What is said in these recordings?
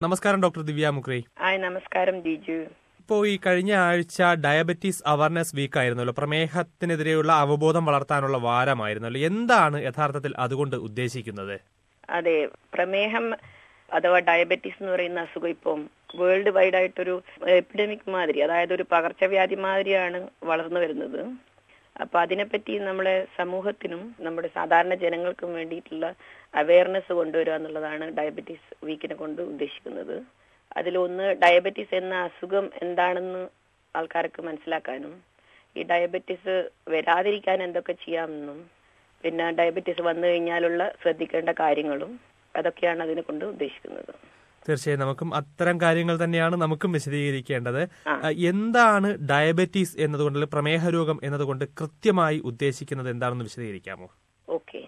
നമസ്കാരം ഡോക്ടർ ദിവ്യ മുക്രി ഹായ് നമസ്കാരം ജിജു ഇപ്പോൾ ഈ കഴിഞ്ഞ ആഴ്ച ഡയബറ്റീസ് അവയർനെസ് വീക്ക് ആയിരുന്നല്ലോ പ്രമേഹത്തിനെതിരെയുള്ള അവബോധം വളർത്താനുള്ള വാരമായിരുന്നല്ലോ എന്താണ് യഥാർത്ഥത്തിൽ അതുകൊണ്ട് ഉദ്ദേശിക്കുന്നത് അതെ പ്രമേഹം അഥവാ ഡയബറ്റീസ് എന്ന് പറയുന്ന അസുഖം ഇപ്പം വേൾഡ് വൈഡ് ആയിട്ടൊരു എപ്പിഡമിക് മാതിരി അതായത് ഒരു പകർച്ചവ്യാധി മാതിരിയാണ് വളർന്നു വരുന്നത് അപ്പൊ അതിനെപ്പറ്റി നമ്മളെ സമൂഹത്തിനും നമ്മുടെ സാധാരണ ജനങ്ങൾക്കും വേണ്ടിയിട്ടുള്ള അവയർനെസ് കൊണ്ടുവരിക എന്നുള്ളതാണ് ഡയബറ്റീസ് വീക്കിനെ കൊണ്ട് ഉദ്ദേശിക്കുന്നത് അതിലൊന്ന് ഡയബറ്റീസ് എന്ന അസുഖം എന്താണെന്ന് ആൾക്കാർക്ക് മനസ്സിലാക്കാനും ഈ ഡയബറ്റീസ് വരാതിരിക്കാൻ എന്തൊക്കെ ചെയ്യാമെന്നും പിന്നെ ഡയബറ്റീസ് വന്നു കഴിഞ്ഞാലുള്ള ശ്രദ്ധിക്കേണ്ട കാര്യങ്ങളും അതൊക്കെയാണ് അതിനെ കൊണ്ട് ഉദ്ദേശിക്കുന്നത് തീർച്ചയായും നമുക്കും അത്തരം കാര്യങ്ങൾ തന്നെയാണ് നമുക്കും വിശദീകരിക്കേണ്ടത് ആ. ആ, എന്താണ് ഡയബറ്റീസ് എന്നതുകൊണ്ട് അല്ലെങ്കിൽ പ്രമേഹ രോഗം എന്നതുകൊണ്ട് കൃത്യമായി ഉദ്ദേശിക്കുന്നത് എന്താണെന്ന് വിശദീകരിക്കാമോ ഓക്കെ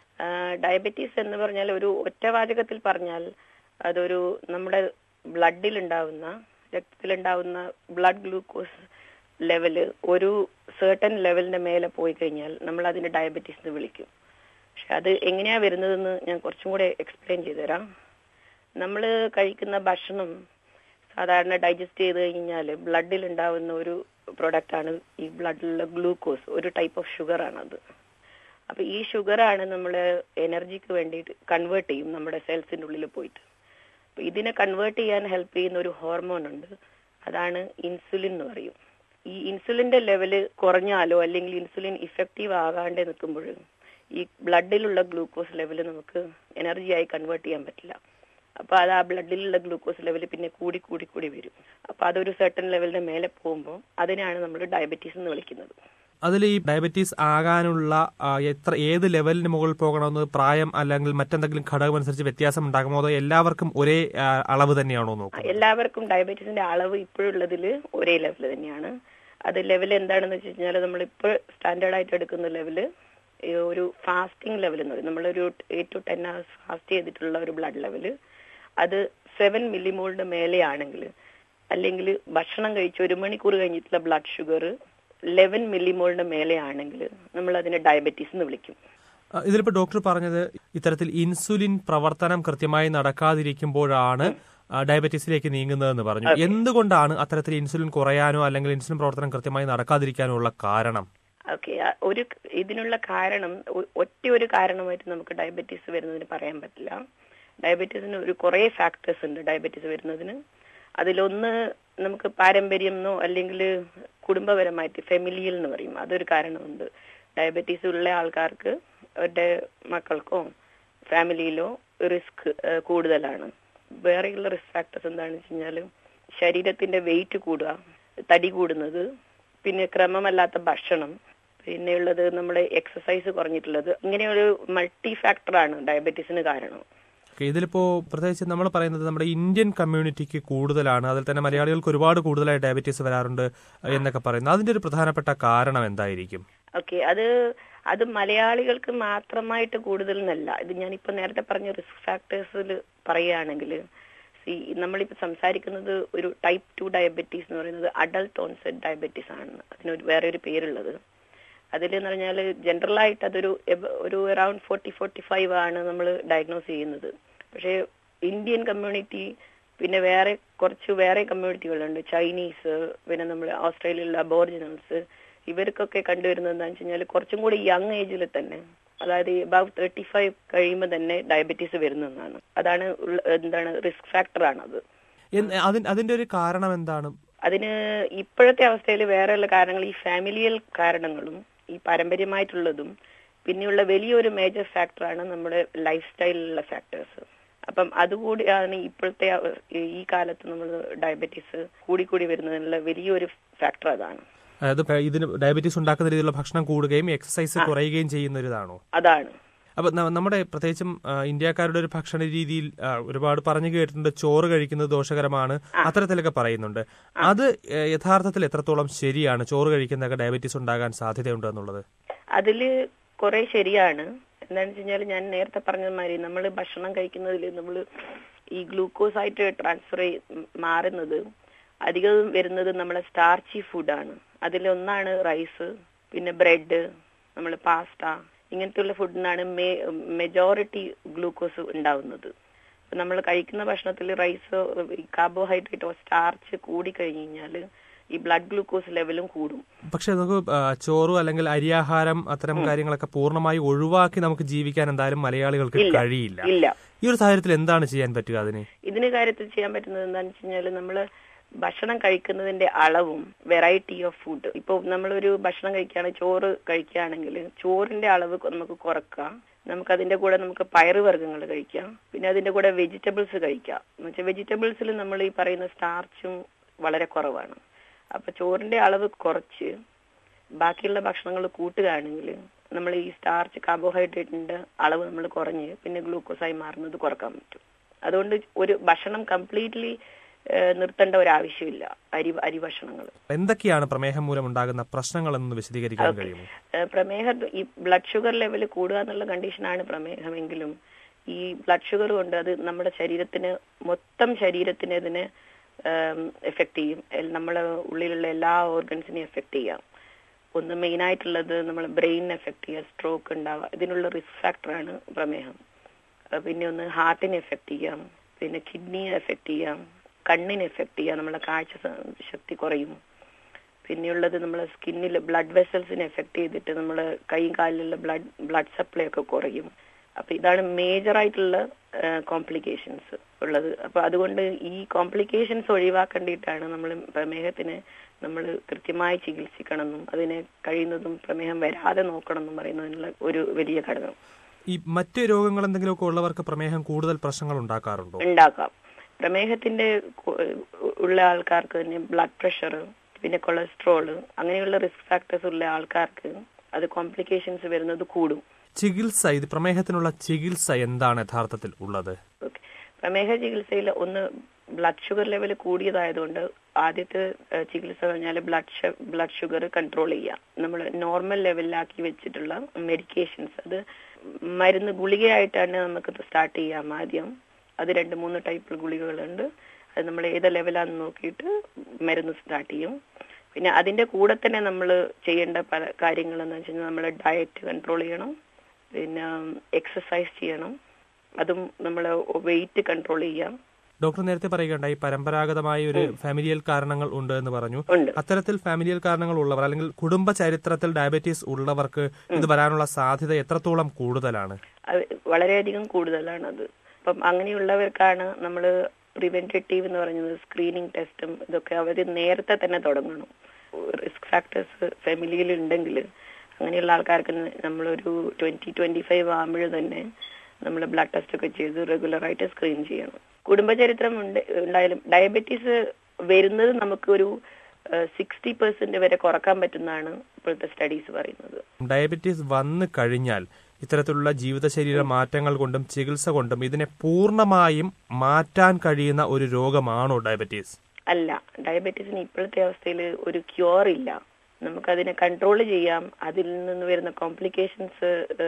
ഡയബറ്റീസ് എന്ന് പറഞ്ഞാൽ ഒരു ഒറ്റവാചകത്തിൽ പറഞ്ഞാൽ അതൊരു നമ്മുടെ ബ്ലഡിൽ ഉണ്ടാവുന്ന രക്തത്തിലുണ്ടാവുന്ന ബ്ലഡ് ഗ്ലൂക്കോസ് ലെവല് ഒരു സേർട്ടൻ ലെവലിന്റെ മേലെ പോയി കഴിഞ്ഞാൽ നമ്മൾ അതിനെ ഡയബറ്റീസ് എന്ന് വിളിക്കും പക്ഷെ അത് എങ്ങനെയാ വരുന്നതെന്ന് ഞാൻ കുറച്ചും കൂടെ എക്സ്പ്ലെയിൻ ചെയ്തുതരാം നമ്മൾ കഴിക്കുന്ന ഭക്ഷണം സാധാരണ ഡൈജസ്റ്റ് ചെയ്ത് കഴിഞ്ഞാൽ ബ്ലഡിൽ ഉണ്ടാവുന്ന ഒരു പ്രൊഡക്റ്റ് ആണ് ഈ ബ്ലഡിലുള്ള ഗ്ലൂക്കോസ് ഒരു ടൈപ്പ് ഓഫ് ഷുഗർ ആണത് അപ്പൊ ഈ ഷുഗർ ആണ് നമ്മള് എനർജിക്ക് വേണ്ടിയിട്ട് കൺവേർട്ട് ചെയ്യും നമ്മുടെ സെൽസിന്റെ ഉള്ളിൽ പോയിട്ട് അപ്പൊ ഇതിനെ കൺവേർട്ട് ചെയ്യാൻ ഹെൽപ്പ് ചെയ്യുന്ന ഒരു ഹോർമോൺ ഉണ്ട് അതാണ് ഇൻസുലിൻ എന്ന് പറയും ഈ ഇൻസുലിന്റെ ലെവല് കുറഞ്ഞാലോ അല്ലെങ്കിൽ ഇൻസുലിൻ ഇഫക്റ്റീവ് ആകാണ്ട് നിൽക്കുമ്പോൾ ഈ ബ്ലഡിലുള്ള ഗ്ലൂക്കോസ് ലെവല് നമുക്ക് എനർജിയായി കൺവേർട്ട് ചെയ്യാൻ പറ്റില്ല അപ്പൊ അത് ആ ബ്ലഡിലുള്ള ഗ്ലൂക്കോസ് ലെവൽ പിന്നെ കൂടി കൂടി കൂടി വരും അപ്പൊ അതൊരു സെർട്ടൺ ലെവലിന്റെ മേലെ പോകുമ്പോൾ അതിനാണ് നമ്മൾ ഡയബറ്റീസ് എന്ന് വിളിക്കുന്നത് അതിൽ ഈ ഡയബറ്റീസ് ആകാനുള്ള ആ, എത്ര ഏത് ലെവലിന് മുകളിൽ പോകണമെന്ന് പ്രായം അല്ലെങ്കിൽ മറ്റെന്തെങ്കിലും ഘടകം അനുസരിച്ച് വ്യത്യാസം ഉണ്ടാകുമോ അതോ എല്ലാവർക്കും ഒരേ ആ, അളവ് തന്നെയാണോ നോക്കുന്നത് എല്ലാവർക്കും ഡയബറ്റീസിന്റെ അളവ് ഇപ്പോഴുള്ളതിൽ ഒരേ ലെവൽ തന്നെയാണ് അത് ലെവൽ എന്താണെന്ന് വെച്ച് കഴിഞ്ഞാൽ നമ്മൾ ഇപ്പോൾ സ്റ്റാൻഡേർഡ് ആയിട്ട് എടുക്കുന്ന ലെവല് ഒരു ഫാസ്റ്റിംഗ് ലെവൽ എന്ന് പറയും നമ്മളൊരു eight to ten hours fast ചെയ്തിട്ടുള്ള ഒരു ബ്ലഡ് ലെവല് അത് സെവൻ മില്ലിമോളിന്റെ മേലെയാണെങ്കിൽ അല്ലെങ്കിൽ ഭക്ഷണം കഴിച്ച് ഒരു മണിക്കൂർ കഴിഞ്ഞിട്ടുള്ള ബ്ലഡ് ഷുഗർ ലെവൻ മില്ലിമോളിന്റെ മേലെയാണെങ്കിൽ നമ്മൾ അതിനെ ഡയബറ്റീസ് എന്ന് വിളിക്കും ആ, ഇതിലിപ്പോ ഡോക്ടർ പറഞ്ഞത് ഇത്തരത്തിൽ ഇൻസുലിൻ പ്രവർത്തനം കൃത്യമായി നടക്കാതിരിക്കുമ്പോഴാണ് ആ, ഡയബറ്റീസിലേക്ക് നീങ്ങുന്നതെന്ന് പറഞ്ഞു എന്തുകൊണ്ടാണ് അത്തരത്തിൽ ഇൻസുലിൻ കുറയാനോ അല്ലെങ്കിൽ ഇൻസുലിൻ പ്രവർത്തനം കൃത്യമായി നടക്കാതിരിക്കാനോ ഉള്ള കാരണം ഓക്കെ ഒരു ഇതിനുള്ള കാരണം ഒ- ഒറ്റ ഒരു കാരണമായിട്ട് നമുക്ക് ഡയബറ്റീസ് വരുന്നതിന് പറയാൻ പറ്റില്ല ഡയബറ്റീസിന് ഒരു കുറേ ഫാക്ടേഴ്സ് ഉണ്ട് ഡയബറ്റീസ് വരുന്നതിന് അതിലൊന്ന് നമുക്ക് പാരമ്പര്യം എന്നോ അല്ലെങ്കിൽ കുടുംബപരമായിട്ട് ഫെമിലിയൽ എന്ന് പറയും അതൊരു കാരണമുണ്ട് ഡയബറ്റീസ് ഉള്ള ആൾക്കാർക്ക് അവരുടെ മക്കൾക്കോ ഫാമിലിയിലോ റിസ്ക് കൂടുതലാണ് വേറെയുള്ള റിസ്ക് ഫാക്ടേഴ്സ് എന്താണെന്ന് വെച്ച് കഴിഞ്ഞാൽ ശരീരത്തിന്റെ വെയിറ്റ് കൂടുക തടി കൂടുന്നത് പിന്നെ ക്രമമല്ലാത്ത ഭക്ഷണം പിന്നെയുള്ളത് നമ്മുടെ എക്സസൈസ് കുറഞ്ഞിട്ടുള്ളത് ഇങ്ങനെയൊരു മൾട്ടി ഫാക്ടറാണ് ഡയബറ്റീസിന് കാരണം ഓക്കേ, ഇതിലിപ്പോ പ്രത്യേകിച്ച് നമ്മൾ പറയുന്നത് നമ്മുടെ ഇന്ത്യൻ കമ്മ്യൂണിറ്റിക്ക് കൂടുതലാണ് അതിൽ തന്നെ മലയാളികൾക്ക് ഒരുപാട് കൂടുതലായി ഡയബറ്റീസ് വരാറുണ്ട് എന്നൊക്കെ പറയുന്നു അതിന്റെ ഒരു പ്രധാനപ്പെട്ട കാരണം എന്തായിരിക്കും ഓക്കെ അത് അത് മലയാളികൾക്ക് മാത്രമായിട്ട് കൂടുതൽ എന്നല്ല ഇത് ഞാനിപ്പോ നേരത്തെ പറഞ്ഞ റിസ്ക് ഫാക്ടേഴ്സിൽ പറയുകയാണെങ്കിൽ ഈ നമ്മളിപ്പോ സംസാരിക്കുന്നത് ഒരു ടൈപ്പ് ടു ഡയബറ്റീസ് എന്ന് പറയുന്നത് അഡൽട്ട് ഓൺസെറ്റ് ഡയബറ്റീസ് ആണ് അതിനൊരു വേറെ ഒരു പേരുള്ളത് അതിലെന്ന് പറഞ്ഞാൽ ജനറൽ ആയിട്ട് അതൊരു എബ- ഒരു അറൌണ്ട് ഫോർട്ടി ഫോർട്ടി ഫൈവ് ആണ് നമ്മൾ ഡയഗ്നോസ് ചെയ്യുന്നത് പക്ഷേ ഇന്ത്യൻ കമ്മ്യൂണിറ്റി പിന്നെ വേറെ കുറച്ച് വേറെ കമ്മ്യൂണിറ്റികളുണ്ട് ചൈനീസ് പിന്നെ നമ്മൾ ഓസ്ട്രേലിയയിലുള്ള അബോറിജിനൽസ് ഇവർക്കൊക്കെ കണ്ടുവരുന്നത് എന്താണെന്ന് വെച്ച് കഴിഞ്ഞാൽ കുറച്ചും കൂടി യങ് ഏജിൽ തന്നെ അതായത് അബവ് തേർട്ടി ഫൈവ് കഴിയുമ്പോൾ തന്നെ ഡയബറ്റീസ് വരുന്നതാണ് അതാണ് ഉള്ള- എന്താണ് റിസ്ക് ഫാക്ടർ ആണത് എന്ന് അതിൻ- അതിന്റെ ഒരു കാരണം എന്താണ് അതിന് ഇപ്പോഴത്തെ അവസ്ഥയിൽ വേറെയുള്ള കാരണങ്ങൾ ഈ ഫാമിലിയൽ കാരണങ്ങളും ഈ പാരമ്പര്യമായിട്ടുള്ളതും പിന്നെയുള്ള വലിയൊരു മേജർ ഫാക്ടറാണ് നമ്മുടെ ലൈഫ് സ്റ്റൈലിലുള്ള ഫാക്ടേഴ്സ് അപ്പം അതുകൂടിയാണ് ഇപ്പോഴത്തെ അവ- ഈ കാലത്ത് നമ്മൾ ഡയബറ്റീസ് കൂടിക്കൂടി വരുന്നതിനുള്ള വലിയൊരു ഫാക്ടർ അതാണ് അതായത് ഇപ്പൊ ഇതിന് ഡയബറ്റീസ് ഉണ്ടാക്കുന്ന രീതിയിലുള്ള ഭക്ഷണം കൂടുകയും എക്സസൈസ് കുറയുകയും ചെയ്യുന്ന ഒരു ഇതാണോ അതാണ് അപ്പൊ ന- നമ്മുടെ പ്രത്യേകിച്ചും ആ, ഇന്ത്യക്കാരുടെ ഒരു ഭക്ഷണ രീതിയിൽ ആ, ഒരുപാട് പറഞ്ഞു കേട്ടിട്ടുണ്ട് ചോറ് കഴിക്കുന്നത് ദോഷകരമാണ് അത്തരത്തിലൊക്കെ പറയുന്നുണ്ട് അത് ഏ, യഥാർത്ഥത്തിൽ എത്രത്തോളം ശരിയാണ് ചോറ് കഴിക്കുന്നതൊക്കെ ഡയബറ്റീസ് ഉണ്ടാകാൻ സാധ്യതയുണ്ട് എന്നുള്ളത് അതില് കുറെ ശരിയാണ് എന്താണെന്ന് വെച്ച് കഴിഞ്ഞാൽ ഞാൻ നേരത്തെ പറഞ്ഞ മാതിരി നമ്മൾ ഭക്ഷണം കഴിക്കുന്നതിൽ നമ്മൾ ഈ ഗ്ലൂക്കോസ് ആയിട്ട് ട്രാൻസ്ഫർ മാറുന്നത് അധികം വരുന്നത് നമ്മളെ സ്റ്റാർച്ചി ഫുഡാണ് അതിലൊന്നാണ് റൈസ് പിന്നെ ബ്രെഡ് നമ്മൾ പാസ്ത ഇങ്ങനത്തെയുള്ള ഫുഡിനാണ് മെജോറിറ്റി ഗ്ലൂക്കോസ് ഉണ്ടാവുന്നത് നമ്മൾ കഴിക്കുന്ന ഭക്ഷണത്തിൽ റൈസ് കാർബോഹൈഡ്രേറ്റോ സ്റ്റാർച്ച് കൂടി കഴിഞ്ഞു കഴിഞ്ഞാൽ ഈ ബ്ലഡ് ഗ്ലൂക്കോസ് ലെവലും കൂടും പക്ഷെ നമുക്ക് ആ, ചോറ് അല്ലെങ്കിൽ അരിയാഹാരം അത്തരം കാര്യങ്ങളൊക്കെ പൂർണ്ണമായി ഒഴിവാക്കി നമുക്ക് ജീവിക്കാൻ എന്തായാലും മലയാളികൾക്ക് ഇല്ല. കഴിയില്ല ഇല്ല ഈ ഒരു സാഹചര്യത്തിൽ എന്താണ് ചെയ്യാൻ പറ്റുക അതിന് ഇതിന് കാര്യത്തിൽ ചെയ്യാൻ പറ്റുന്നത് എന്താണെന്ന് വെച്ച് കഴിഞ്ഞാൽ നമ്മൾ ഭക്ഷണം കഴിക്കുന്നതിന്റെ അളവും വെറൈറ്റി ഓഫ് ഫുഡ് ഇപ്പോൾ നമ്മളൊരു ഭക്ഷണം കഴിക്കുകയാണെങ്കിൽ ചോറ് കഴിക്കുകയാണെങ്കിൽ ചോറിന്റെ അളവ് നമുക്ക് കുറക്കാം നമുക്ക് അതിന്റെ കൂടെ നമുക്ക് പയറുവർഗ്ഗങ്ങൾ കഴിക്കാം പിന്നെ അതിന്റെ കൂടെ വെജിറ്റബിൾസ് കഴിക്കാം എന്ന് വെച്ചാൽ വെജിറ്റബിൾസിൽ നമ്മൾ ഈ പറയുന്ന സ്റ്റാർച്ചും വളരെ കുറവാണ് അപ്പൊ ചോറിന്റെ അളവ് കുറച്ച് ബാക്കിയുള്ള ഭക്ഷണങ്ങൾ കൂട്ടുകയാണെങ്കിൽ നമ്മൾ ഈ സ്റ്റാർച്ച് കാർബോഹൈഡ്രേറ്റിന്റെ അളവ് നമ്മൾ കുറഞ്ഞ് പിന്നെ ഗ്ലൂക്കോസായി മാറുന്നത് കുറക്കാൻ പറ്റും അതുകൊണ്ട് ഒരു ഭക്ഷണം കംപ്ലീറ്റ്ലി നിർത്തേണ്ട ഒരു ആവശ്യമില്ല അരി അരി ഭക്ഷണങ്ങൾ എന്തൊക്കെയാണ് പ്രമേഹം മൂലം ഉണ്ടാകുന്ന പ്രശ്നങ്ങൾ എന്ന് വിശദീകരിക്കാൻ കഴിയുമോ പ്രമേഹ ഈ ബ്ലഡ് ഷുഗർ ലെവൽ കൂടുക എന്നുള്ള കണ്ടീഷനാണ് പ്രമേഹമെങ്കിലും ഈ ബ്ലഡ് ഷുഗർ കൊണ്ട് അത് നമ്മുടെ ശരീരത്തിന് മൊത്തം ശരീരത്തിന് ഇതിന് എഫക്ട് ചെയ്യും എൽ- നമ്മളെ ഉള്ളിലുള്ള എല്ലാ ഓർഗൻസിനെയും എഫക്ട് ചെയ്യാം ഒന്ന് മെയിൻ ആയിട്ടുള്ളത് നമ്മൾ ബ്രെയിൻ എഫക്ട് ചെയ്യുക സ്ട്രോക്ക് ഉണ്ടാവുക ഇതിനുള്ള റിസ്ക് ഫാക്ടറാണ് പ്രമേഹം അഹ് പിന്നെ ഒന്ന് ഹാർട്ടിനെ എഫക്ട് ചെയ്യാം പിന്നെ കിഡ്നിയെ എഫക്ട് ചെയ്യാം കണ്ണിനെ എഫക്ട് ചെയ്യാം നമ്മളെ കാഴ്ച സ- ശക്തി കുറയും പിന്നെയുള്ളത് നമ്മളെ സ്കിന്നിൽ ബ്ലഡ് വെസൽസിനെ എഫക്ട് ചെയ്തിട്ട് നമ്മളെ കൈയും കാലിലുള്ള ബ്ലഡ് ബ്ലഡ് സപ്ലൈ ഒക്കെ കുറയും അപ്പൊ ഇതാണ് മേജർ ആയിട്ടുള്ള കോംപ്ലിക്കേഷൻസ് ഉള്ളത് അപ്പൊ അതുകൊണ്ട് ഈ കോംപ്ലിക്കേഷൻസ് ഒഴിവാക്കേണ്ടിയിട്ടാണ് നമ്മൾ പ്രമേഹത്തിന് നമ്മൾ കൃത്യമായി ചികിത്സിക്കണമെന്നും അതിനെ കഴിയുന്നതും പ്രമേഹം വരാതെ നോക്കണമെന്നും പറയുന്നതിനുള്ള ഒരു വലിയ ഘടകം ഈ മറ്റ് രോഗങ്ങൾ എന്തെങ്കിലുമൊക്കെ ഉള്ളവർക്ക് പ്രമേഹം കൂടുതൽ പ്രശ്നങ്ങൾ ഉണ്ടാക്കാറുണ്ടോ ഉണ്ടാക്കാം പ്രമേഹത്തിന്റെ കു- ഉള്ള ആൾക്കാർക്ക് തന്നെ ബ്ലഡ് പ്രഷർ പിന്നെ കൊളസ്ട്രോൾ അങ്ങനെയുള്ള റിസ്ക് ഫാക്ടേഴ്സ് ഉള്ള ആൾക്കാർക്ക് അത് കോംപ്ലിക്കേഷൻസ് വരുന്നത് കൂടും ചികിത്സ ഇത് പ്രമേഹത്തിനുള്ള ചികിത്സ എന്താണ് യഥാർത്ഥത്തിൽ ഉള്ളത് ഓക്കെ പ്രമേഹ ചികിത്സയിൽ ഒന്ന് ബ്ലഡ് ഷുഗർ ലെവൽ കൂടിയതായതുകൊണ്ട് ആദ്യത്തെ ഏഹ്, ചികിത്സ പറഞ്ഞാൽ ബ്ലഡ് ബ്ലഡ് ഷുഗർ കൺട്രോൾ ചെയ്യാം നമ്മൾ നോർമൽ ലെവലിലാക്കി വെച്ചിട്ടുള്ള മെഡിക്കേഷൻസ് അത് മരുന്ന് ഗുളികയായിട്ടാണ് നമുക്ക് സ്റ്റാർട്ട് ചെയ്യാം ആദ്യം അത് രണ്ട് മൂന്ന് ടൈപ്പ് ഗുളികകളുണ്ട് അത് നമ്മൾ ഏത് ലെവലാന്ന് നോക്കിയിട്ട് മരുന്ന് സ്റ്റാർട്ട് ചെയ്യും പിന്നെ അതിന്റെ കൂടെ തന്നെ നമ്മൾ ചെയ്യേണ്ട പല കാര്യങ്ങൾ എന്ന് വെച്ച് കഴിഞ്ഞാൽ നമ്മൾ ഡയറ്റ് കൺട്രോൾ ചെയ്യണം പിന്നെ എക്സസൈസ് ചെയ്യണം അതും നമ്മൾ വെയിറ്റ് കൺട്രോൾ ചെയ്യാം ഡോക്ടർ നേരത്തെ പറയുകയുണ്ടായി പരമ്പരാഗതമായ ഒരു ഫാമിലിയൽ കാരണങ്ങൾ ഉണ്ട് എന്ന് പറഞ്ഞു ഉണ്ട് അത്തരത്തിൽ ഫാമിലിയൽ കാരണങ്ങൾ ഉള്ളവർ അല്ലെങ്കിൽ കുടുംബ ചരിത്രത്തിൽ ഡയബറ്റീസ് ഉള്ളവർക്ക് ഇത് വരാനുള്ള സാധ്യത എത്രത്തോളം കൂടുതലാണ് അത് വളരെയധികം കൂടുതലാണ് അത് അപ്പം അങ്ങനെയുള്ളവർക്കാണ് നമ്മൾ പ്രിവെന്റേറ്റീവ് എന്ന് പറയുന്നത് സ്ക്രീനിങ് ടെസ്റ്റും ഇതൊക്കെ അവർ നേരത്തെ തന്നെ തുടങ്ങണം റിസ്ക് ഫാക്ടേഴ്സ് ഫാമിലിയിൽ ഉണ്ടെങ്കിൽ അങ്ങനെയുള്ള ആൾക്കാർക്ക് നമ്മളൊരു ട്വന്റി ട്വന്റി ഫൈവ് ആകുമ്പോൾ തന്നെ നമ്മൾ ബ്ലഡ് ടെസ്റ്റ് ഒക്കെ ചെയ്ത് റെഗുലറായിട്ട് സ്ക്രീൻ ചെയ്യണം കുടുംബചരിത്രം ഉണ്ട് ഉണ്ടായാലും ഡയബറ്റീസ് വരുന്നത് നമുക്കൊരു സിക്സ്റ്റി പെർസെന്റ് വരെ കുറക്കാൻ പറ്റുന്നതാണ് ഇപ്പോഴത്തെ സ്റ്റഡീസ് പറയുന്നത് ഡയബറ്റീസ് വന്നു കഴിഞ്ഞാൽ ഇത്തരത്തിലുള്ള ജീവിതശരീര മാറ്റങ്ങൾ കൊണ്ടും ചികിത്സ കൊണ്ടും ഇതിനെ പൂർണ്ണമായും മാറ്റാൻ കഴിയുന്ന ഒരു രോഗമാണോ ഡയബറ്റീസ് അല്ല ഡയബറ്റീസിന് ഇപ്പോഴത്തെ അവസ്ഥയിൽ ഒരു ക്യൂർ ഇല്ല നമുക്കതിനെ കൺട്രോൾ ചെയ്യാം അതിൽ നിന്ന് വരുന്ന കോംപ്ലിക്കേഷൻസ്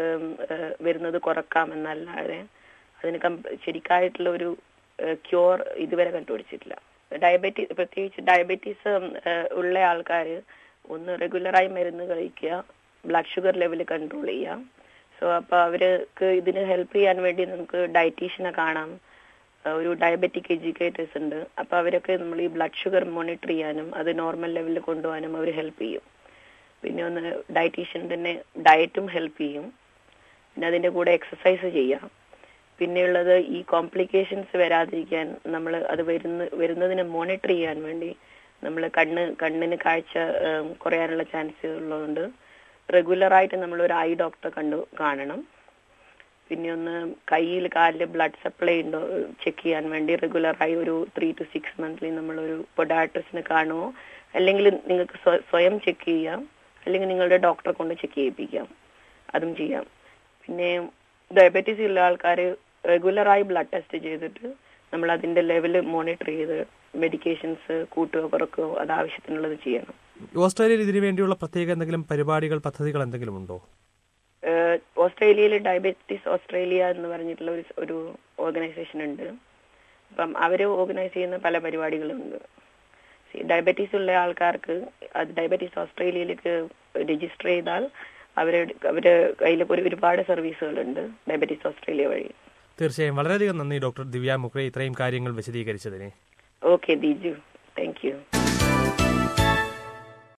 വരുന്നത് കുറക്കാം എന്നല്ലാതെ അതിന് കം- ശരിക്കായിട്ടുള്ള ഒരു ക്യൂർ ഇതുവരെ കണ്ടുപിടിച്ചിട്ടില്ല ഡയബറ്റീസ് പ്രത്യേകിച്ച് ഡയബറ്റീസ് ഉള്ള ആൾക്കാർ ഒന്ന് റെഗുലറായി മരുന്ന് കഴിക്കുക ബ്ലഡ് ഷുഗർ ലെവൽ കൺട്രോൾ ചെയ്യാം സോ അപ്പൊ അവർക്ക് ഇതിന് ഹെൽപ്പ് ചെയ്യാൻ വേണ്ടി നമുക്ക് ഡയറ്റീഷ്യനെ കാണാം ഏഹ് ഒരു ഡയബറ്റിക് എഡ്യൂക്കേറ്റേഴ്സ് ഉണ്ട് അപ്പൊ അവരൊക്കെ നമ്മൾ ഈ ബ്ലഡ് ഷുഗർ മോണിറ്റർ ചെയ്യാനും അത് നോർമൽ ലെവലിൽ കൊണ്ടുപോകാനും അവർ ഹെൽപ്പ് ചെയ്യും പിന്നെ ഒന്ന് ഡയറ്റീഷ്യൻ തന്നെ ഡയറ്റും ഹെൽപ്പ് ചെയ്യും പിന്നെ അതിന്റെ കൂടെ എക്സസൈസ് ചെയ്യാം പിന്നെയുള്ളത് ഈ കോംപ്ലിക്കേഷൻസ് വരാതിരിക്കാൻ നമ്മൾ അത് വരുന്ന വരുന്നതിനെ മോണിറ്റർ ചെയ്യാൻ വേണ്ടി നമ്മൾ കണ്ണ് കണ്ണിന് കാഴ്ച ഏഹ്, കുറയാനുള്ള ചാൻസ് ഉള്ളതുകൊണ്ട് റെഗുലറായിട്ട് നമ്മൾ ഒരു ഐ ഡോക്ടറെ കണ്ടു കാണണം പിന്നെ ഒന്ന് കയ്യിൽ കാലിൽ ബ്ലഡ് സപ്ലൈ ഉണ്ടോ ചെക്ക് ചെയ്യാൻ വേണ്ടി റെഗുലറായി ഒരു ത്രീ ടു സിക്സ് മന്ത്ലി നമ്മളൊരു പൊഡാട്രിസിനെ കാണുമോ അല്ലെങ്കിൽ നിങ്ങൾക്ക് സ്വ- സ്വയം ചെക്ക് ചെയ്യാം അല്ലെങ്കിൽ നിങ്ങളുടെ ഡോക്ടറെ കൊണ്ട് ചെക്ക് ചെയ്യിപ്പിക്കാം അതും ചെയ്യാം പിന്നെ ഡയബറ്റീസ് ഉള്ള ആൾക്കാർ റെഗുലറായി ബ്ലഡ് ടെസ്റ്റ് ചെയ്തിട്ട് നമ്മൾ അതിന്റെ ലെവൽ മോണിറ്റർ ചെയ്ത് മെഡിക്കേഷൻസ് കൂട്ടുകയോ കുറക്കുകയോ അത് ആവശ്യത്തിനുള്ളത് ചെയ്യണം ഓസ്ട്രേലിയയിൽ ഇതിനു വേണ്ടിയുള്ള പ്രത്യേക എന്തെങ്കിലും പരിപാടികൾ പദ്ധതികൾ എന്തെങ്കിലും ഉണ്ടോ ഏഹ് ഓസ്ട്രേലിയയിൽ ഡയബറ്റീസ് ഓസ്ട്രേലിയ എന്ന് പറഞ്ഞിട്ടുള്ള ഒരു ഒരു ഓർഗനൈസേഷൻ ഉണ്ട് അപ്പം അവർ ഓർഗനൈസ് ചെയ്യുന്ന പല പരിപാടികളുണ്ട് ഡയബറ്റീസ് ഉള്ള ആൾക്കാർക്ക് അത് ഡയബറ്റീസ് ഓസ്ട്രേലിയയിലേക്ക് രജിസ്റ്റർ ചെയ്താൽ അവര് അവര് കയ്യിൽ ഒരു ഒരുപാട് സർവീസുകളുണ്ട് ഡയബറ്റീസ് ഓസ്ട്രേലിയ വഴി തീർച്ചയായും വളരെയധികം നന്ദി ഡോക്ടർ ദിവ്യ മുക്രെ ഇത്രയും കാര്യങ്ങൾ വിശദീകരിച്ചതിന് ഓക്കെ ദിജു താങ്ക് യു